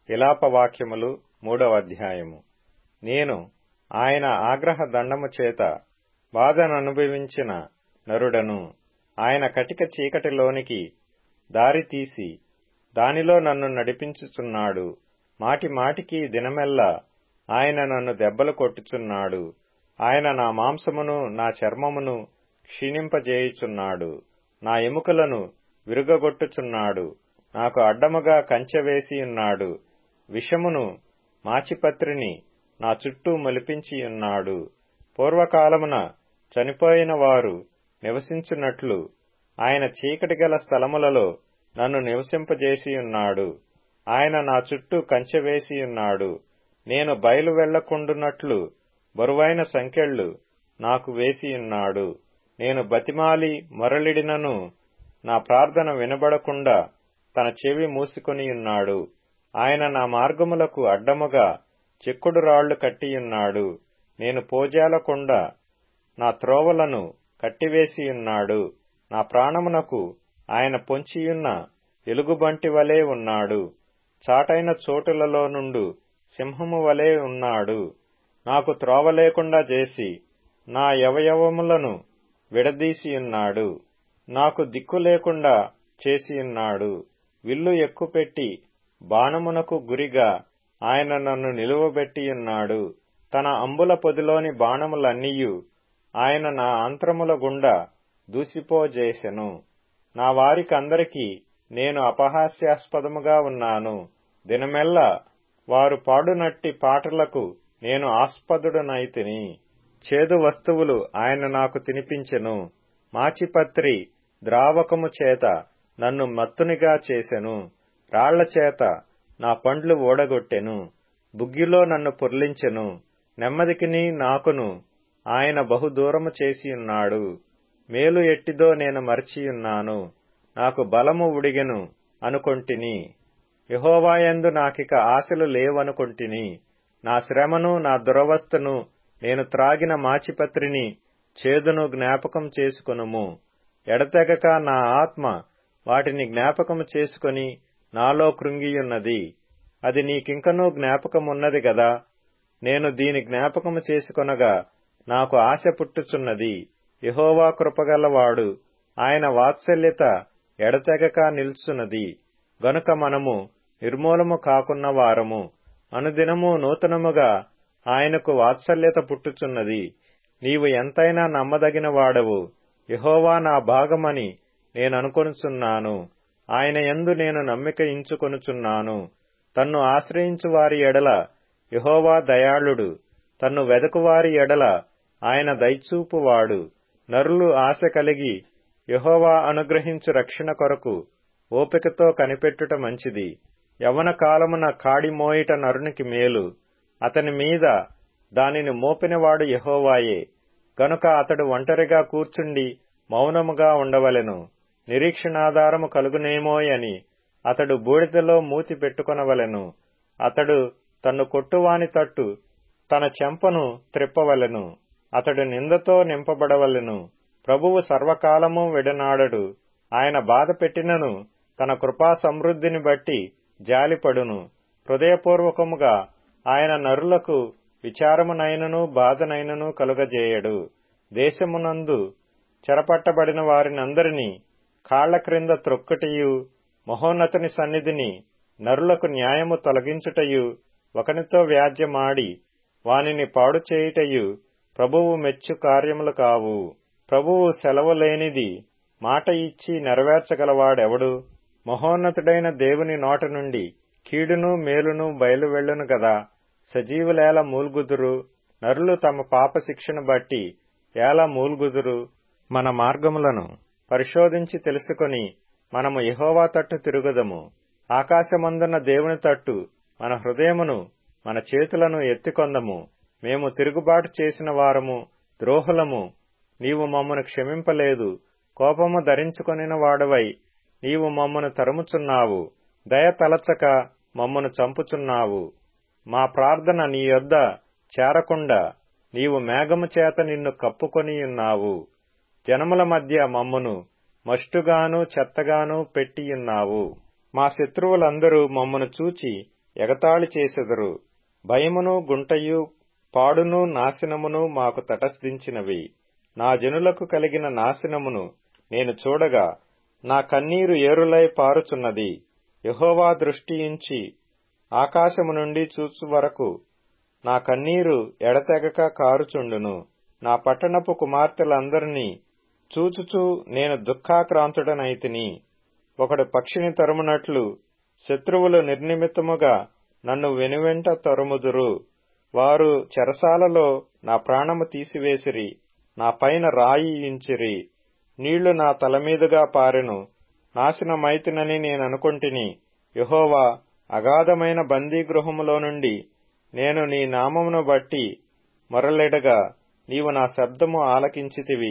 విలాపవాక్యములు మూడవ అధ్యాయము నేను ఆయన ఆగ్రహ దండము చేత బాధననుభవించిన నరుడను ఆయన కటిక చీకటిలోనికి దారి తీసి దానిలో నన్ను నడిపించుచున్నాడు మాటి మాటికి దినమెల్లా ఆయన నన్ను దెబ్బలు కొట్టుచున్నాడు ఆయన నా మాంసమును నా చర్మమును క్షీణింపజేయుచున్నాడు నా ఎముకలను విరుగగొట్టుచున్నాడు నాకు అడ్డముగా కంచె వేసియున్నాడు విషమును మాచిపత్రిని నా చుట్టూ మొలిపించియున్నాడు పూర్వకాలమున చనిపోయిన వారు నివసించున్నట్లు ఆయన చీకటి గల స్థలములలో నన్ను నివసింపజేసియున్నాడు ఆయన నా చుట్టూ కంచె వేసియున్నాడు నేను బయలు వెళ్లకుండునట్లు బరువైన సంకెళ్ళు నాకు వేసియున్నాడు నేను బతిమాలి మొరలిడినను నా ప్రార్థన వినబడకుండా తన చెవి మూసుకొనియున్నాడు ఆయన నా మార్గములకు అడ్డముగా చెక్కుడు రాళ్లు కట్టియున్నాడు నేను పోజాలకుండా నా త్రోవలను కట్టివేసియున్నాడు నా ప్రాణమునకు ఆయన పొంచియున్న ఎలుగుబంటి వలె ఉన్నాడు చాటైన చోటులలో నుండు సింహము వలె ఉన్నాడు నాకు త్రోవ లేకుండా చేసి నా యవయవములను విడదీసియున్నాడు నాకు దిక్కు లేకుండా చేసియున్నాడు విల్లు ఎక్కుపెట్టి బాణమునకు గురిగా ఆయన నన్ను నిలువబెట్టియున్నాడు తన అంబుల పొదిలోని బాణములన్నీయు ఆయన నా అంత్రముల గుండా దూసిపోజేసెను నా వారికందరికీ నేను అపహాస్యాస్పదముగా ఉన్నాను దినమెల్లా వారు పాడునట్టి పాటలకు నేను ఆస్పదుడనైతిని చేదు వస్తువులు ఆయన నాకు తినిపించెను మాచిపత్రి ద్రావకము చేత నన్ను మత్తునిగా చేసెను రాళ్ల చేత నా పండ్లు ఓడగొట్టెను బుగ్గిలో నన్ను పొర్లించెను నెమ్మదికిని నాకును ఆయన బహుదూరము చేసియున్నాడు మేలు ఎట్టిదో నేను మరచియున్నాను నాకు బలము ఉడిగెను అనుకొంటిని యహోవాయందు నాకిక ఆశలు లేవనుకొంటిని నా శ్రమను నా దురవస్థను నేను త్రాగిన మాచిపత్రిని చేదును జ్ఞాపకం చేసుకొనుము ఎడతెగక నా ఆత్మ వాటిని జ్ఞాపకము చేసుకొని నాలో కృంగియున్నది అది నీకింకనూ జ్ఞాపకమున్నది గదా నేను దీని జ్ఞాపకము చేసుకొనగా నాకు ఆశ పుట్టుచున్నది యహోవా కృపగలవాడు ఆయన వాత్సల్యత ఎడతెగక నిల్చున్నది గనుక మనము నిర్మూలము కాకున్న వారము అనుదినము నూతనముగా ఆయనకు వాత్సల్యత పుట్టుచున్నది నీవు ఎంతైనా నమ్మదగిన వాడవు యహోవా నా భాగమని నేననుకొనుచున్నాను ఆయన ఎందు నేను నమ్మిక ఇంచుకొనుచున్నాను తన్ను ఆశ్రయించు వారి ఎడల యహోవా దయాళుడు తన్ను వెదకువారి ఎడల ఆయన దయచూపువాడు నరులు ఆశ కలిగి యహోవా అనుగ్రహించు రక్షణ కొరకు ఓపికతో కనిపెట్టుట మంచిది యవన కాలమున కాడి మోయిట నరునికి మేలు అతని మీద దానిని మోపినవాడు యహోవాయే గనుక అతడు ఒంటరిగా కూర్చుండి మౌనముగా ఉండవలెను నిరీక్షణాధారము కలుగునేమోయని అతడు బూడిదలో మూతి పెట్టుకొనవలెను అతడు తన్ను కొట్టువాని తట్టు తన చెంపను త్రిప్పవలెను అతడు నిందతో నింపబడవలెను ప్రభువు సర్వకాలము విడనాడడు ఆయన బాధ పెట్టినను తన కృపా సమృద్ధిని బట్టి జాలిపడును హృదయపూర్వకముగా ఆయన నరులకు విచారమునైనను బాధనైనను కలుగజేయడు దేశమునందు చెరపట్టబడిన వారినందరినీ కాళ్ల క్రింద త్రొక్కటియు మహోన్నతుని సన్నిధిని నరులకు న్యాయము తొలగించుటయు ఒకనితో వ్యాజ్యమాడి వానిని పాడు చేయుటయు ప్రభువు మెచ్చు కార్యములు కావు ప్రభువు సెలవు లేనిది మాట ఇచ్చి నెరవేర్చగలవాడెవడు మహోన్నతుడైన దేవుని నోట నుండి కీడును మేలును బయలువెళ్ళును గదా సజీవులేల మూల్గుదురు నరులు తమ పాప శిక్షను బట్టి ఎలా మూల్గుదురు మన మార్గములను పరిశోధించి తెలుసుకొని మనము యహోవా తట్టు తిరుగుదము ఆకాశమందున్న దేవుని తట్టు మన హృదయమును మన చేతులను ఎత్తికొందము మేము తిరుగుబాటు చేసిన వారము ద్రోహులము నీవు మమ్మను క్షమింపలేదు కోపము ధరించుకొనిన వాడవై నీవు మమ్మను తరుముచున్నావు దయ తలచక మమ్మను చంపుచున్నావు మా ప్రార్థన నీ యొద్ద చేరకుండా నీవు మేఘము చేత నిన్ను కప్పుకొనియున్నావు జనముల మధ్య మమ్మును మష్టుగాను చెత్తగాను పెట్టియున్నావు మా శత్రువులందరూ మమ్మను చూచి ఎగతాళి చేసెదరు భయమును గుంటయు పాడును నాశనమును మాకు తటస్థించినవి నా జనులకు కలిగిన నాశనమును నేను చూడగా నా కన్నీరు ఏరులై పారుచున్నది యహోవా దృష్టియుంచి ఆకాశము నుండి చూచు వరకు నా కన్నీరు ఎడతెగక కారుచుండును నా పట్టణపు కుమార్తెలందరినీ చూచుచూ నేను దుఃఖాక్రాంతుడనైతిని ఒకడు పక్షిని తరుమునట్లు శత్రువులు నిర్నిమిత్తముగా నన్ను వెనువెంట తరుముదురు వారు చెరసాలలో నా ప్రాణము తీసివేసిరి నా పైన రాయి ఇంచిరి నీళ్లు నా తలమీదుగా పారెను నాశనమైతినని నేననుకొంటిని యహోవా అగాధమైన బందీగృహములో నుండి నేను నీ నామమును బట్టి మొరలెడగా నీవు నా శబ్దము ఆలకించితివి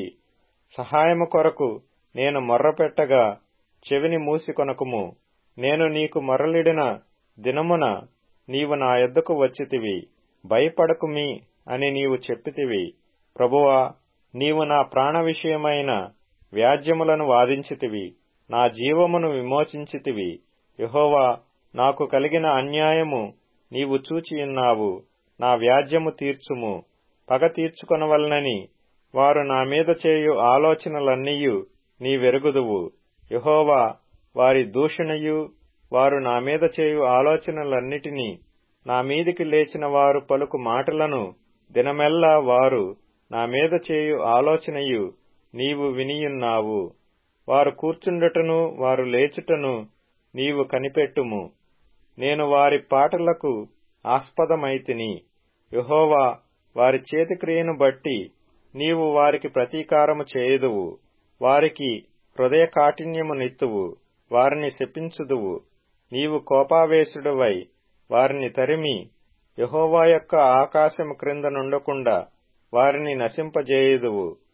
సహాయము కొరకు నేను మొర్రపెట్టగా చెవిని మూసికొనకుము నేను నీకు మొరలిడిన దినమున నీవు నా యొద్దకు వచ్చితివి భయపడకుమి అని నీవు చెప్పితివి ప్రభువా నీవు నా ప్రాణ విషయమైన వ్యాజ్యములను వాదించితివి నా జీవమును విమోచించితివి యహోవా నాకు కలిగిన అన్యాయము నీవు చూచియున్నావు నా వ్యాజ్యము తీర్చుము పగ తీర్చుకొనవలనని వారు నా మీద చేయు ఆలోచనలన్నీయు నీ వెరుగుదువు యహోవా వారి దూషణయు వారు నా మీద చేయు ఆలోచనలన్నిటినీ నా మీదికి లేచిన వారు పలుకు మాటలను దినమెల్లా వారు నా మీద చేయు ఆలోచనయు నీవు వినియున్నావు వారు కూర్చుండుటను వారు లేచుటను నీవు కనిపెట్టుము నేను వారి పాటలకు ఆస్పదమైతిని యహోవా వారి చేతిక్రియను బట్టి నీవు వారికి ప్రతీకారము చేయుదువు వారికి హృదయ కాఠిన్యము నిత్తువు వారిని శపించుదువు నీవు కోపావేశుడువై వారిని తరిమి యహోవా యొక్క ఆకాశము క్రింద నుండకుండా వారిని నశింపజేయుదువు